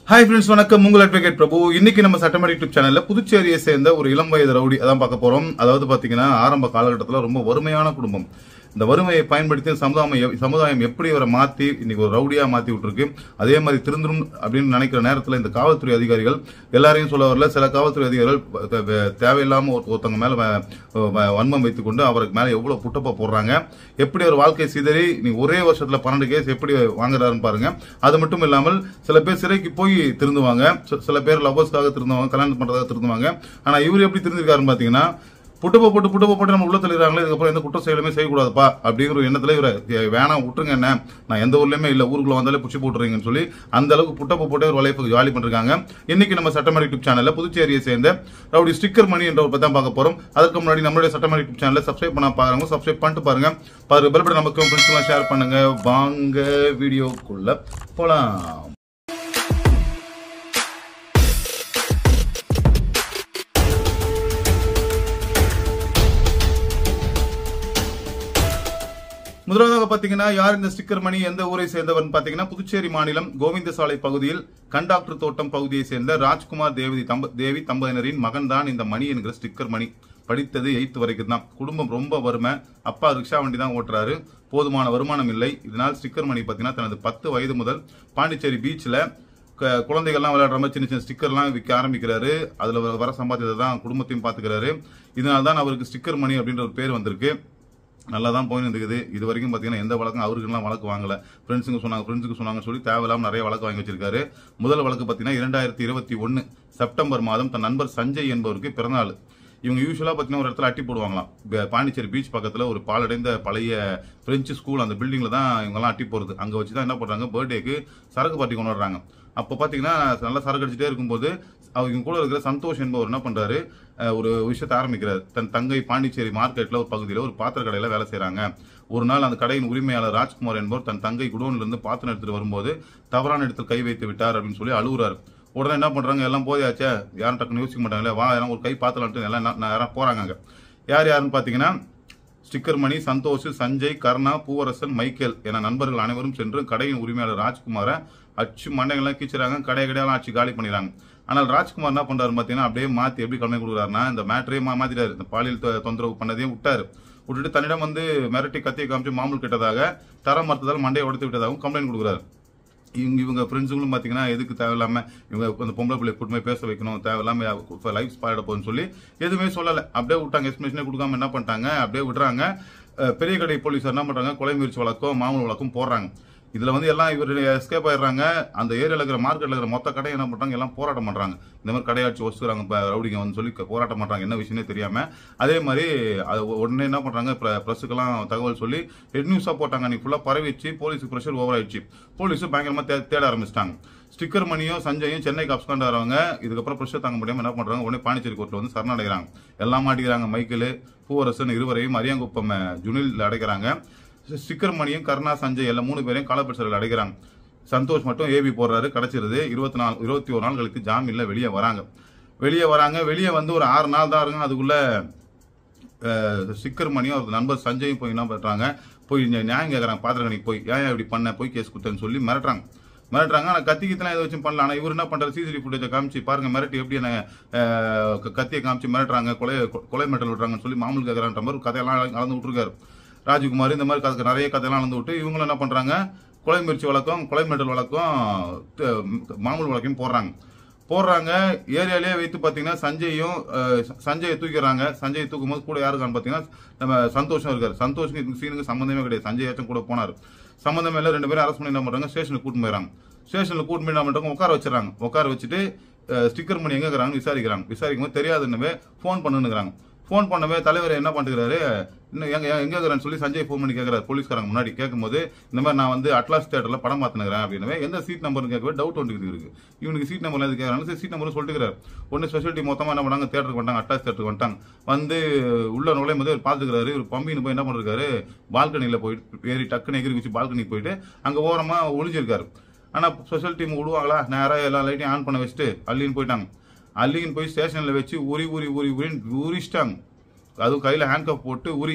Hi friends வணக்கம் உங்கள் advocate பிரபு இன்னைக்கு நம்ம சட்டமன்ற யூடியூப் சேனல்ல புதுச்சேரியை சேர்ந்த ஒரு இளம் வயது ரவுடி அதான் பார்க்க போறோம் அதாவது பாத்தீங்கன்னா ஆரம்ப காலகட்டத்தில் ரொம்ப வறுமையான குடும்பம் இந்த வறுமையை பயன்படுத்தி சமுதாயம் சமுதாயம் எப்படி இவரை மாத்தி இன்னைக்கு ஒரு ரவுடியா மாத்தி விட்டுருக்கு அதே மாதிரி திருந்தணும் அப்படின்னு நினைக்கிற நேரத்தில் இந்த காவல்துறை அதிகாரிகள் எல்லாரையும் சொல்ல வரல சில காவல்துறை அதிகாரிகள் தே- தே- தேவையில்லாம ஒரு- ஒருத்தவங்க மேல வ- வ- வன்மம் வைத்துக்கொண்டு அவருக்கு மேல எவ்வளவு புட்டப்பா போடுறாங்க எப்படி ஒரு வாழ்க்கை சிதறி நீ ஒரே வருஷத்துல பன்னெண்டு கேஸ் எப்படி வாங்குறாருன்னு பாருங்க அது மட்டும் இல்லாமல் சில பேர் சிறைக்கு போய் திருந்துவாங்க சி- சில பேர் லவ்வர்ஸ்க்காக திருந்துவாங்க கல்யாணம் பண்றதுக்காக திருந்துவாங்க ஆனா இவர் எப்படி திருந்திருக்காருன்னு பாத்தீங்கன்னா புட்டுப்ப போட்டு புட்டுப்ப போட்டு நம்ம உள்ள தள்ளிடுறாங்களே இதுக்கப்புறம் எந்த குற்ற செயலுமே செய்யக்கூடாதுப்பா அப்படிங்கிற ஒரு எண்ணத்துல இவரை "ஏ, வேணாம் விட்டுருங்க என்ன நான் எந்த ஊர்லயுமே இல்ல ஊருக்குள்ள வந்தாலே புடிச்சு போட்டுறீங்கன்னு சொல்லி அந்த அளவுக்கு புட்டப்ப போட்டு ஒரு லைஃபுக்கு ஜாலி பண்றாங்க இன்னைக்கு நம்ம சட்டமன்ற யூடியூப் சேனல்ல புதுச்சேரியை சேர்ந்த ரவுடி ஸ்டிக்கர் மணி என்ற ஒரு பத்தி தான் பார்க்க போறோம் அதுக்கு முன்னாடி நம்மளுடைய சட்டமன்ற யூடியூப் சேனலை சப்ஸ்கிரைப் பண்ண பாருங்க சப்ஸ்கிரைப் பண்ணிட்டு பாருங்க பாரு பெல் பட்டன் நமக்கு ஃப்ரெண்ட்ஸ் எல்லாம் ஷேர் பண்ணுங்க வாங்க வீடியோக்குள்ள போலாம் முதலாவதாக பாத்தீங்கன்னா யார் இந்த ஸ்டிக்கர் மணி எந்த ஊரை சேர்ந்தவர்னு பாத்தீங்கன்னா புதுச்சேரி மாநிலம் கோவிந்தசாலை பகுதியில் கண்டாக்டர் தோட்டம் பகுதியை சேர்ந்த ராஜ்குமார் தேவி தம்ப தேவி தம்பதியினரின் மகன் தான் இந்த மணி என்கிற ஸ்டிக்கர் மணி படித்தது எயித்து வரைக்கும் தான் குடும்பம் ரொம்ப வறுமை அப்பா ரிக்ஷா வண்டி தான் ஓட்டுறாரு போதுமான வருமானம் இல்லை இதனால் ஸ்டிக்கர் மணி பாத்தீங்கன்னா தனது பத்து வயது முதல் பாண்டிச்சேரி பீச்சில் க- குழந்தைகள்லாம் விளையாடுற மாதிரி சின்ன சின்ன ஸ்டிக்கர்லாம் விற்க ஆரம்பிக்கிறாரு அதுல வர- வர சம்பாத்தியத்தை தான் குடும்பத்தையும் பாத்துக்கிறாரு இதனால தான் அவருக்கு ஸ்டிக்கர் மணி அப்படின்ற ஒரு பேர் வந்திருக்கு நல்லா தான் போயின்னு இருக்குது இது வரைக்கும் பார்த்தீங்கன்னா எந்த வழக்கம் அவருக்குலாம் வழக்கு வாங்கல ஃப்ரெண்ட்ஸுங்க சொன்னாங்க ஃப்ரெண்ட்ஸுக்கு சொன்னாங்க சொல்லி தேவையில்லாம நிறைய வழக்கு வாங்கி வச்சிருக்காரு முதல் வழக்கு பார்த்தீங்கன்னா இரண்டாயிரத்தி இருபத்தி ஒன்று செப்டம்பர் மாதம் தன் நண்பர் சஞ்சய் என்பவருக்கு பிறந்தநாள் இவங்க யூஸ்வலாக பார்த்தீங்கன்னா ஒரு இடத்துல அட்டி போடுவாங்களாம் ப- பாண்டிச்சேரி பீச் பக்கத்தில் ஒரு பாலடைந்த பழைய பிரெஞ்சு ஸ்கூல் அந்த பில்டிங்கில் தான் இவங்கெல்லாம் அட்டி போகிறது அங்கே வச்சு தான் என்ன பண்ணுறாங்க பர்த்டேக்கு சரக்கு பார்ட்டி கொண்டாடுறாங்க அப்போ பார்த்தீங்கன்னா நல்லா சரக்கு அடிச்சுட்டே இருக்கும்போது அவங்க கூட இருக்கிற சந்தோஷ் என்பவர் என்ன பண்றாரு அஹ், ஒரு விஷயத்தை ஆரம்பிக்கிறார் தன் தங்கை பாண்டிச்சேரி மார்க்கெட்ல ஒரு பகுதியில் ஒரு பாத்திர கடையில வேலை செய்றாங்க ஒரு நாள் அந்த கடையின் உரிமையாளர் ராஜ்குமார் என்பவர் தன் தங்கை குடோன்ல இருந்து பாத்திரம் எடுத்துட்டு வரும்போது தவறான இடத்தில் கை வைத்து விட்டார் அப்படின்னு சொல்லி அழுகுறாரு உடனே என்ன பண்றாங்க எல்லாம் போயாச்சே யாரும் டக்குன்னு யோசிக்க மாட்டாங்களே வா யாரும் ஒரு கை பாத்திரம்ட்டு எல்லாம் நா- நா- யாரும் போறாங்க அங்க. யார் யாருன்னு பாத்தீங்கன்னா ஸ்டிக்கர் மணி சந்தோஷ் சஞ்சய் கர்ணா பூவரசன் மைக்கேல் என நண்பர்கள் அனைவரும் சென்று கடையின் உரிமையாளர் ராஜ்குமாரை அச்சு மண்டைகள்லாம் கீச்சுறாங்க கடை கடையெல்லாம் அச்சு காலி பண்ணிடுறாங்க ஆனால் ராஜ்குமார் என்ன பண்றாரு பாத்தீங்கன்னா அப்படியே மாத்தி எப்படி கல்மை கொடுக்குறாருன்னா இந்த மேட்டரே மா மாத்திட்டாரு இந்த பாலியல் தொ- தொந்தரவு பண்ணதையும் விட்டாரு விட்டுட்டு தன்னிடம் வந்து மிரட்டி கத்தியை காமிச்சு மாமூல் கிட்டதாக தரம் மறுத்ததால் மண்டையை உடைத்து விட்டதாகவும் கம்ப்ளைண்ட் கொடுக்குறாரு இவங்க இவங்க ஃப்ரெண்ட்ஸுங்களும் பார்த்தீங்கன்னா எதுக்கு தேவையில்லாம இவங்க அந்த பொம்பளை பிள்ளை கூட்டமே பேச வைக்கணும் தேவையில்லாம லைஃப் ஸ்பாயிட போகுதுன்னு சொல்லி எதுவுமே சொல்லலை அப்படியே விட்டாங்க எக்ஸ்பிளேஷனே கொடுக்காம என்ன பண்ணிட்டாங்க அப்படியே விடுறாங்க அஹ் பெரிய கடை போலீஸ் என்ன பண்றாங்க கொலை முயற்சி வழக்கம் மாமூல் வழக்கம் போடுறாங்க இதுல வந்து எல்லாம் இவர் எஸ்கேப் ஆயிடுறாங்க அந்த ஏரியால இருக்கிற மார்க்கெட்ல இருக்கிற மொத்த கடையை என்ன பண்றாங்க எல்லாம் போராட்டம் பண்றாங்க இந்த மாதிரி கடையாட்சி வச்சுக்கிறாங்க இப்ப ரவுடிங்க வந்து சொல்லி போராட்டம் பண்றாங்க என்ன விஷயமே தெரியாம அதே மாதிரி அது உடனே என்ன பண்றாங்க பிரஸுக்கெல்லாம் தகவல் சொல்லி ஹெட் நியூஸா போட்டாங்க அன்னைக்கு ஃபுல்லா பரவிச்சு போலீஸுக்கு ப்ரெஷர் ஓவர் ஆயிடுச்சு போலீஸ் பயங்கரமா தே- தேட ஆரம்பிச்சிட்டாங்க ஸ்டிக்கர் மணியும் சஞ்சயும் சென்னைக்கு அப்ஸ்காண்ட் வரவங்க இதுக்கப்புறம் ப்ரெஷர் தாங்க முடியாம என்ன பண்றாங்க உடனே பாண்டிச்சேரி கோர்ட்ல வந்து சரணடைகிறாங்க எல்லாம் மாட்டிக்கிறாங்க மைக்கேல் பூவரசன் இருவரையும் அரியாங்குப்பம் அஹ், ஜுனில் அடைக்கிறாங்க ஸ்டிக்கர் மணியும் கருணா சஞ்சய் எல்லாம் மூணு பேரையும் காலப்பட் சிறையில் அடைக்கிறாங்க சந்தோஷ் மட்டும் ஏபி போடுறாரு கிடைச்சிருது இருபத்தி நாலு இருபத்தி ஒரு நாள் கழித்து ஜாமீன்ல வெளியே வராங்க வெளியே வராங்க வெளியே வந்து ஒரு ஆறு நாள் தான் இருங்க அதுக்குள்ள அஹ், ஸ்டிக்கர் மணியும் அவரது நண்பர் சஞ்சயும் போய் என்ன பண்றாங்க போய் நியா- நியாயம் கேட்கறாங்க பாத்திரக்கணிக்கு போய் ஏன் இப்படி பண்ண போய் கேஸ் கொடுத்தேன்னு சொல்லி மிரட்டுறாங்க மிரட்டுறாங்க ஆனால் கத்திக்கித்தலாம் எதை வச்சும் பண்ணல ஆனால் இவர் என்ன பண்றாரு சிசிடிவி ஃபுட்டேஜை காமிச்சு பாருங்க மிரட்டி எப்படி என்ன அஹ், க- கத்தியை காமிச்சு மிரட்டுறாங்க கொலை கொ- கொலை மிரட்டல் விடுறாங்கன்னு சொல்லி மாமூல் கேட்கறான்ற மாதிரி ஒரு கதையெல்லாம் அளந்து விட்டுருக்காரு ராஜ்குமார் இந்த மாதிரி கதை நிறைய கதையெல்லாம் அளந்து விட்டு இவங்களும் என்ன பண்றாங்க கொலை முயற்சி வழக்கம் கொலை மிரட்டல் வழக்கம் த- மாமூல் வழக்கையும் போடுறாங்க போடுறாங்க ஏரியாலே வைத்து பார்த்தீங்கன்னா சஞ்சயும் அஹ், ச- சஞ்சயை தூக்கிறாங்க சஞ்சயை தூக்கும் போது கூட யாருக்கான்னு பார்த்தீங்கன்னா நம்ம சந்தோஷம் இருக்காரு சந்தோஷம் இந்த சீனுக்கு சம்மந்தமே கிடையாது சஞ்சய் ஏச்சும் கூட போனார் சம்மந்தமே இல்லை ரெண்டு பேரும் அரசு பண்ணி என்ன பண்றாங்க ஸ்டேஷனுக்கு கூட்டு போயிடறாங்க ஸ்டேஷனில் கூட்டு போய் என்ன பண்றாங்க உட்கார வச்சிடறாங்க உட்கார வச்சுட்டு ஸ்டிக்கர் மணி எங்க இருக்கிறாங்க விசாரிக்கிறாங்க விசாரிக்கும் போது தெரியாதுன்னு ஃபோன் பண்ணுங்கிறாங்க ஃபோன் பண்ணவே தலைவர் என்ன பண்ணுறாரு இன்னும் எங்க எங்க இருக்கிறேன்னு சொல்லி சஞ்சய் ஃபோன் பண்ணி கேட்கறாரு போலீஸ்காரங்க முன்னாடி கேட்கும்போது இந்த மாதிரி நான் வந்து அட்லாஸ் தேட்டர்ல படம் பார்த்துனுக்கிறேன் அப்படின்னு எந்த சீட் நம்பர்னு கேட்கவே டவுட் வந்துருக்கு இருக்கு இவனுக்கு சீட் நம்பர் எது கேட்கறாங்க சரி சீட் நம்பர் சொல்லிட்டுக்கிறார் ஒன்று ஸ்பெஷாலிட்டி மொத்தமா என்ன பண்ணாங்க தேட்டருக்கு வந்துட்டாங்க அட்லாஸ் தேட்டருக்கு வந்துட்டாங்க வந்து உள்ள நுழையும் போது இவர் பார்த்துக்கிறாரு இவர் பம்பின்னு போய் என்ன பண்ணிருக்காரு பால்கனியில் போயிட்டு ஏறி டக்குன்னு எகிரி வச்சு பால்கனிக்கு போயிட்டு அங்க ஓரமா ஒளிஞ்சிருக்காரு ஆனா ஸ்பெஷல் டீம் விடுவாங்களா நேரா எல்லா லைட்டையும் ஆன் பண்ண வச்சுட்டு அள்ளின்னு போயிட்டாங்க அள்ளின்னு போய் ஸ்டேஷன்ல வச்சு உரி உரி உரி உரின்னு உரிச்சிட்டாங்க அதுவும் கையில ஹேண்ட் கப் போட்டு உரி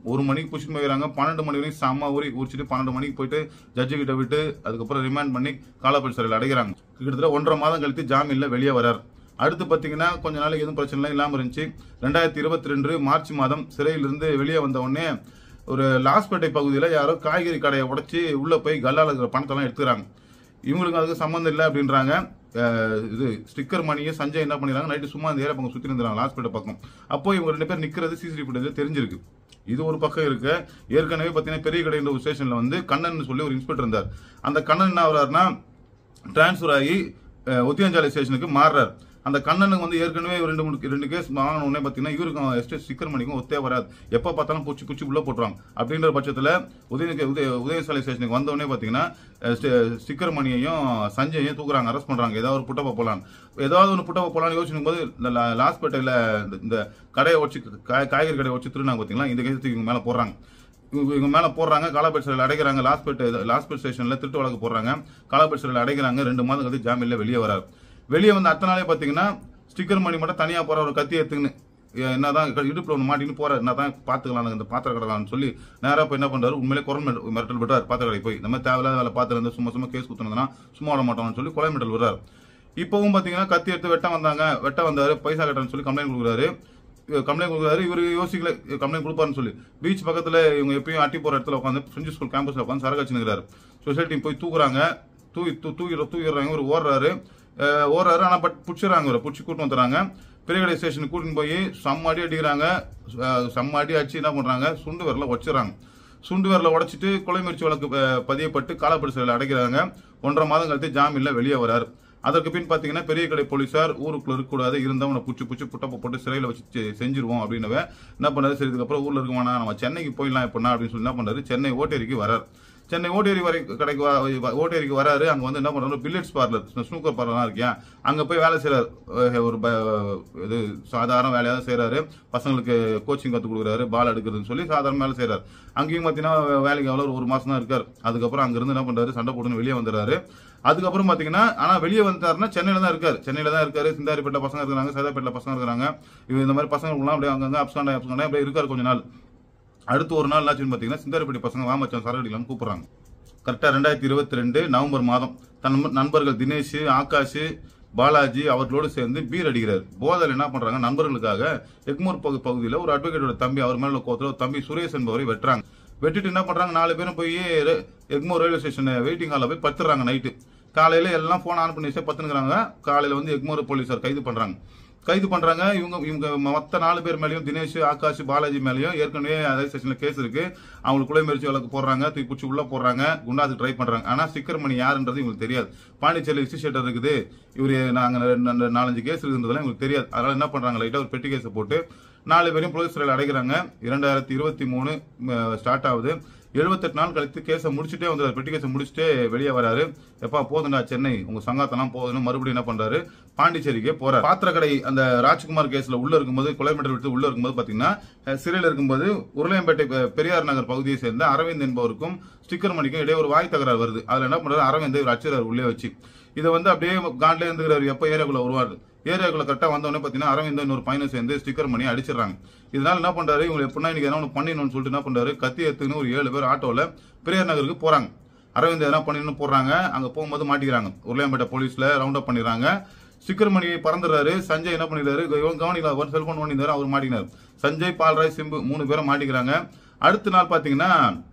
ஒரு மணிக்கு புடிச்சிட்டு போயிடறாங்க பன்னெண்டு மணி வரைக்கும் செம்ம ஊறி உரிச்சிட்டு பன்னெண்டு மணிக்கு போயிட்டு ஜட்ஜு கிட்ட விட்டு அதுக்கப்புறம் ரிமாண்ட் பண்ணி காலாப்பள்ளி சிறையில் அடைக்கிறாங்க கிட்டத்தட்ட ஒன்றரை மாதம் கழித்து ஜாமீன்ல வெளியே வரார் அடுத்து பாத்தீங்கன்னா கொஞ்ச நாளைக்கு எதுவும் பிரச்சனை எல்லாம் இல்லாம இருந்துச்சு ரெண்டாயிரத்தி இருபத்தி ரெண்டு மார்ச் மாதம் சிறையிலிருந்து வெளியே வந்த உடனே ஒரு லாஸ்பேட்டை பகுதியில் யாரோ காய்கறி கடையை உடைச்சி உள்ள போய் கல்லால இருக்கிற பணத்தெல்லாம் எடுத்துக்கிறாங்க இவங்களுக்கு அதுக்கு சம்மந்தம் இல்லை அப்படின்றாங்க அஹ் இது ஸ்டிக்கர் மணியை சஞ்சய் என்ன பண்ணிடுறாங்க நைட்டு சும்மா அந்த ஏரியா பக்கம் சுற்றி இருந்துறாங்க லாஸ்பேட்டை பக்கம் அப்போ இவங்க ரெண்டு பேர் நிக்கிறது சிசிடிவி ஃபுட்டேஜ் தெரிஞ்சிருக்கு இது ஒரு பக்கம் இருக்கு ஏற்கனவே பார்த்தீங்கன்னா பெரிய கடைன்ற ஒரு ஸ்டேஷன்ல வந்து கண்ணன் சொல்லி ஒரு இன்ஸ்பெக்டர் இருந்தார் அந்த கண்ணன் என்ன ஆகுறாருன்னா டிரான்ஸ்ஃபர் ஆகி அஹ், ஒத்தியாஞ்சாலை ஸ்டேஷனுக்கு மாறுறார் அந்த கண்ணனுக்கு வந்து ஏற்கனவே ஒரு ரெண்டு மூணு ரெண்டு கேஸ் வாங்கின உடனே பார்த்தீங்கன்னா இவருக்கும் எஸ்டேட் ஸ்டிக்கர் மணிக்கும் ஒத்தே வராது எப்போ பார்த்தாலும் பூச்சி பூச்சி உள்ள போட்டுருவாங்க அப்படின்ற பட்சத்தில் உதய உதய உதயசாலை ஸ்டேஷனுக்கு வந்த உடனே பார்த்தீங்கன்னா அஹ், ஸ்டி- ஸ்டிக்கர் மணியையும் சஞ்சயையும் தூக்குறாங்க அரெஸ்ட் பண்றாங்க ஏதாவது ஒரு புட்டப்ப போலாம் ஏதாவது ஒரு புட்டப்ப போலான்னு யோசிக்கும் போது இந்த லா- லாஸ்பேட்டையில் இந்த- இந்த கடையை வச்சு காய்- காய்கறி கடையை வச்சு திருநாங்க பார்த்தீங்களா இந்த கேஸ் இவங்க மேலே போடுறாங்க இவங்க இவங்க மேல போடுறாங்க காலாபேட் சிறையில் அடைக்கிறாங்க லாஸ்பேட் லாஸ்பேட் ஸ்டேஷன்ல திருட்டு வழக்கு போடுறாங்க காலாபேட் சிறையில் அடைக்கிறாங்க ரெண்டு மாதம் கழித்து ஜாமீன்ல வெளியே வராரு வெளியே வந்து அத்தனை நாளே பாத்தீங்கன்னா ஸ்டிக்கர் மணி மட்டும் தனியா போற ஒரு கத்தி எடுத்துக்கின்னு ஏ, என்னதான் க- இடுப்புல ஒன்று மாட்டின்னு போற என்னதான் பாத்துக்கலாம் இந்த பாத்திர கடைலாம்னு சொல்லி நேரா போய் என்ன பண்றாரு உண்மையிலே குரல் மிரட்டல் மிரட்டல் விடுறாரு பாத்திர கடை போய் இந்த மாதிரி தேவையில்லாத வேலை பார்த்து இருந்து சும்மா சும்மா கேஸ் குத்துனதுன்னா சும்மா விட மாட்டோம்னு சொல்லி கொலை மிரட்டல் விடுறாரு இப்பவும் பாத்தீங்கன்னா கத்தி எடுத்து வெட்ட வந்தாங்க வெட்ட வந்தாரு பைசா கட்டணும்னு சொல்லி கம்ப்ளைண்ட் கொடுக்குறாரு கம்ப்ளைண்ட் கொடுக்குறாரு இவர் யோசிக்கல கம்ப்ளைண்ட் கொடுப்பாருன்னு சொல்லி பீச் பக்கத்துல இவங்க எப்பயும் அட்டி போற இடத்துல உட்காந்து பிரிஞ்சு ஸ்கூல் கேம்பஸ்ல உட்காந்து சரக்கு வச்சுருக்காரு சொசைட்டி போய் தூக்குறாங்க தூக்கி தூ தூக்கி தூக்கிடுறாங்க இவர் ஓடுறாரு அஹ் ஓடுறாரு ஆனா பட் பிடிச்சிடறாங்க இவரை பிடிச்சி கூட்டு வந்துடுறாங்க பெரியகடை ஸ்டேஷனுக்கு கூட்டின்னு போய் செம்ம அடி அடிக்கிறாங்க அஹ் செம்ம அடி அடிச்சு என்ன பண்றாங்க சுண்டு விரல வச்சிடறாங்க சுண்டு விரல உடைச்சிட்டு கொலை முயற்சி வழக்கு அஹ், பதியப்பட்டு காலப்படி சிறையில் அடைக்கிறாங்க ஒன்றரை மாதம் கழித்து ஜாமீன்ல வெளியே வராரு அதற்கு பின் பாத்தீங்கன்னா பெரிய கடை போலீசார் ஊருக்குள்ள இருக்கக்கூடாது இருந்தவனை புச்சு புச்சு புட்டப்ப போட்டு சிறையில வச்சு செ- செஞ்சிருவோம் அப்படின்னவ என்ன பண்ணாரு சரி இதுக்கப்புறம் ஊர்ல இருக்க வேணாம் நம்ம சென்னைக்கு போயிடலாம் எப்படின்னா அப்படின்னு சொல்லி என்ன பண்றாரு சென்னை ஓட்டேரிக்கு வரார் சென்னை ஓட்டேரி வரை கடைக்கு வ- வ- ஓட்டேரிக்கு வராரு அங்க வந்து என்ன பண்றாரு பில்லட்ஸ் பார்லர் ஸ்னூக்கர் பார்லர்லாம் இருக்கியா அங்க போய் வேலை செய்யறாரு அஹ் ஒரு ப- இது சாதாரண வேலையா தான் செய்யறாரு பசங்களுக்கு கோச்சிங் கத்து கொடுக்குறாரு பால் எடுக்கிறதுன்னு சொல்லி சாதாரண வேலை செய்யறாரு அங்கேயும் பாத்தீங்கன்னா வேலைக்கு எவ்வளவு ஒரு மாசம் தான் இருக்காரு அதுக்கப்புறம் அங்க இருந்து என்ன பண்றாரு சண்டை போட்டுன்னு வெளியே வந்துடுறாரு அதுக்கப்புறம் பாத்தீங்கன்னா ஆனா வெளியே வந்தாருன்னா சென்னையில தான் இருக்காரு சென்னையில தான் இருக்காரு சிந்தாரிப்பேட்டை பசங்க இருக்காங்க சைதாப்பேட்டில் பசங்க இருக்காங்க இவங்க இந்த மாதிரி பசங்க அப்படியே அங்கங்க அப்சாண்டா அப்சாண்டா அப்படியே இருக்காரு கொஞ்ச நாள் அடுத்து ஒரு நாள் என்னாச்சுன்னு பாத்தீங்கன்னா சிந்தாரிப்பேட்டை பசங்க வாமச்சான் சரடிலாம் கூப்பிடுறாங்க கரெக்டா ரெண்டாயிரத்தி இருபத்தி ரெண்டு நவம்பர் மாதம் தன் நண்ப- நண்பர்கள் தினேஷ் ஆகாஷ் பாலாஜி அவர்களோடு சேர்ந்து பீர் அடிக்கிறார் போதையில் என்ன பண்றாங்க நண்பர்களுக்காக எக்மூர் பகு பகுதியில் ஒரு அட்வொகேட்டோட தம்பி அவர் மேல கோத்துல ஒரு தம்பி சுரேஷ் என்பவரை வெட்டுறாங்க வெட்டிட்டு என்ன பண்றாங்க நாலு பேரும் போய் ரெ- எக்மோர் ரயில்வே ஸ்டேஷன் வெயிட்டிங் ஹாலில் போய் பத்துறாங்க நைட்டு காலையில எல்லாம் போன் ஆன் பண்ணி வச்சு பத்துனுங்கிறாங்க காலையில வந்து எக்மோர் போலீசார் கைது பண்றாங்க கைது பண்றாங்க இவங்க இவங்க மொத்த நாலு பேர் மேலயும் தினேஷ் ஆகாஷ் பாலாஜி மேலயும் ஏற்கனவே அதே ஸ்டேஷன்ல கேஸ் இருக்கு அவங்களுக்கு குலை முயற்சி வழக்கு போடுறாங்க தூக்கி பிடிச்சி உள்ள போடுறாங்க குண்டாது ட்ரை பண்றாங்க ஆனா ஸ்டிக்கர் மணி யாருன்றது இவங்களுக்கு தெரியாது பாண்டிச்சேரி ரிஜிஸ்ட்ரேட்டர் இருக்குது இவரு நாங்க ரெண்டு- ரெண்டு- நாலஞ்சு கேஸ் இருக்குன்றதுலாம் இவங்களுக்கு தெரியாது அதனால என்ன பண்றாங்க லைட்டா ஒரு பெட்டி கேஸை போட்டு நாலு பேரையும் போலீஸ் சிறையில் அடைக்கிறாங்க இரண்டாயிரத்தி இருபத்தி மூணு ஸ்டார்ட் ஆகுது எழுபத்தெட்டு நாள் கழித்து கேஸை முடிச்சுட்டே வந்து பெட்டி கேஸை முடிச்சுட்டே வெளியே வராரு எப்பா போதுண்டா சென்னை உங்க சங்காத்தெல்லாம் போதுன்னு மறுபடியும் என்ன பண்றாரு பாண்டிச்சேரிக்கே போறாரு பாத்திரக்கடை அந்த ராஜ்குமார் கேஸ்ல உள்ள இருக்கும்போது கொலை மீட்டர் விட்டு உள்ள இருக்கும்போது பாத்தீங்கன்னா அஹ், சிறையில் இருக்கும்போது உருளையம்பேட்டை பெ- பெரியார் நகர் பகுதியை சேர்ந்த அரவிந்த் என்பவருக்கும் ஸ்டிக்கர் மணிக்கும் இடையே ஒரு வாய் தகராறு வருது அதுல என்ன பண்றாரு அரவிந்த் இவர் அச்சுறாரு உள்ளே வச்சு இதை வந்து அப்படியே காண்ட்ல இருந்துக்கிறாரு எப்ப ஏரியாக்குள்ள வருவாரு ஏரியாக்குள்ள கரெக்டா வந்தவொடனே பாத்தீங்கன்னா அரவிந்த் இன்னொரு பையனை சேர்ந்து ஸ்டிக்கர் பண்ணி அடிச்சிடறாங்க இதனால என்ன பண்றாரு இவங்க எப்படின்னா இன்னைக்கு எதனா ஒன்று பண்ணிடணும்னு சொல்லிட்டு என்ன பண்றாரு கத்தி எடுத்துன்னு ஒரு ஏழு பேர் ஆட்டோல பெரியார் நகருக்கு போறாங்க அரவிந்த் எதனா பண்ணிடணும் போடுறாங்க அங்க போகும்போது மாட்டிக்கிறாங்க உருளையம்பேட்டை போலீஸ்ல ரவுண்ட் அப் பண்ணிடுறாங்க ஸ்டிக்கர் மணி பறந்துடுறாரு சஞ்சய் என்ன பண்ணிடுறாரு இவன் கவனிக்கல ஒரு செல்போன் பண்ணியிருந்தாரு அவர் மாட்டினார் சஞ்சய் பால்ராய் சிம்பு மூணு பேரும் மாட்டிக்கிறாங்க அடுத்த நாள் பாத்தீங்கன்னா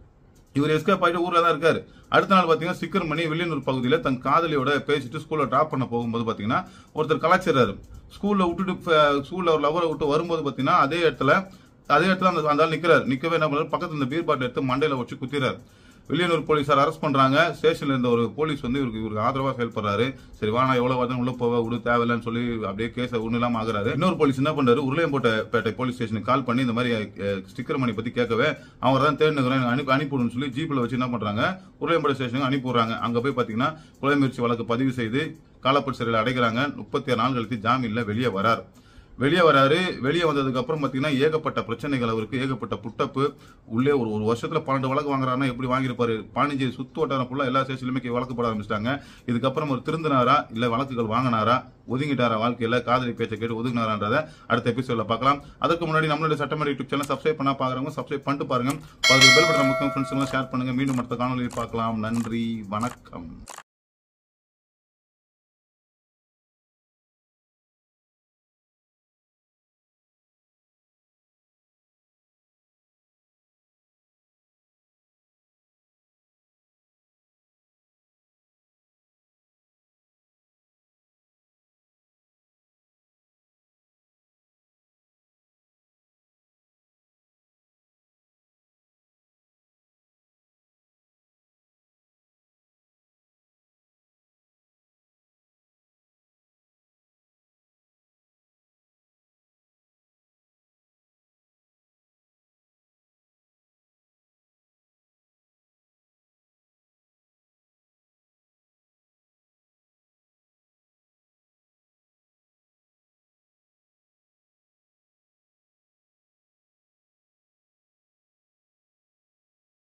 இவர் எஸ்கேப் ஆயிட்டு ஊர்ல தான் இருக்காரு அடுத்த நாள் பாத்தீங்கன்னா ஸ்டிக்கர் மணி வில்லியனூர் பகுதியில தன் காதலியோட பேசிட்டு ஸ்கூல்ல டிராப் பண்ண போகும்போது பாத்தீங்கன்னா ஒருத்தர் கலாச்சிடுறாரு ஸ்கூல்ல விட்டுட்டு ஸ்கூல்ல ஒரு லவரை விட்டு வரும்போது பாத்தீங்கன்னா அதே இடத்துல அதே இடத்துல அந்த அந்த ஆள் நிக்கிறாரு நிக்கவே என்ன பண்றாரு பக்கத்துல இந்த பீர் பாட்டில் எடுத்து மண்டையில வச்சு குத்திடுறாரு வில்லியனூர் போலீசார் அரெஸ்ட் பண்றாங்க ஸ்டேஷன்ல இருந்த ஒரு போலீஸ் வந்து இவருக்கு இவருக்கு ஆதரவா செயல்படுறாரு சரி வா நான் எவ்வளவு வருதுன்னு உள்ள போவ விடு தேவையில்லைன்னு சொல்லி அப்படியே கேஸ ஒண்ணு இல்லாம ஆகுறாரு இன்னொரு போலீஸ் என்ன பண்றாரு உருளையம்போட்டை பேட்டை போலீஸ் ஸ்டேஷனுக்கு கால் பண்ணி இந்த மாதிரி ஸ்டிக்கர் மணி பத்தி கேட்கவே அவங்க தான் தேடினுக்கிறேன் அனுப்பி அனுப்பிவிடுன்னு சொல்லி ஜீப்ல வச்சு என்ன பண்றாங்க உருளையம்போட்டை ஸ்டேஷனுக்கு அனுப்பி விடுறாங்க அங்க போய் பாத்தீங்கன்னா கொலை முயற்சி வழக்கு பதிவு செய்து காலப்பட்டு சிறையில் அடைக்கிறாங்க முப்பத்தி ஆறு நாள் கழித்து ஜாமீன்ல வெளியே வரார் வெளியே வராரு வெளியே வந்ததுக்கு அப்புறம் பாத்தீங்கன்னா ஏகப்பட்ட பிரச்சனைகள் அவருக்கு ஏகப்பட்ட புட்டப்பு உள்ளே ஒரு ஒரு வருஷத்துல பன்னெண்டு வழக்கு வாங்குறாருன்னா எப்படி வாங்கியிருப்பாரு பாண்டிச்சேரி சுத்து வட்டாரம் ஃபுல்லா எல்லா ஸ்டேஷன்லயுமே வழக்கு போட ஆரம்பிச்சிட்டாங்க இதுக்கப்புறம் ஒரு திருந்தினாரா இல்ல வழக்குகள் வாங்கினாரா ஒதுங்கிட்டாரா வாழ்க்கையில காதலி பேச்சை கேட்டு ஒதுங்கினாரான்றத அடுத்த எபிசோட்ல பார்க்கலாம் அதுக்கு முன்னாடி நம்மளுடைய சட்டமன்ற யூடியூப் சேனல் சப்ஸ்கிரைப் பண்ணா பாக்குறவங்க சப்ஸ்கிரைப் பண்ணிட்டு பாருங்க அதுக்கு பெல் பட்டன் முக்கியம் ஃப்ரெண்ட்ஸ் எல்லாம் ஷேர் பண்ணுங்க மீண்டும் அடுத்த காணொலியில் பார்க்கலாம் நன்றி வணக்கம்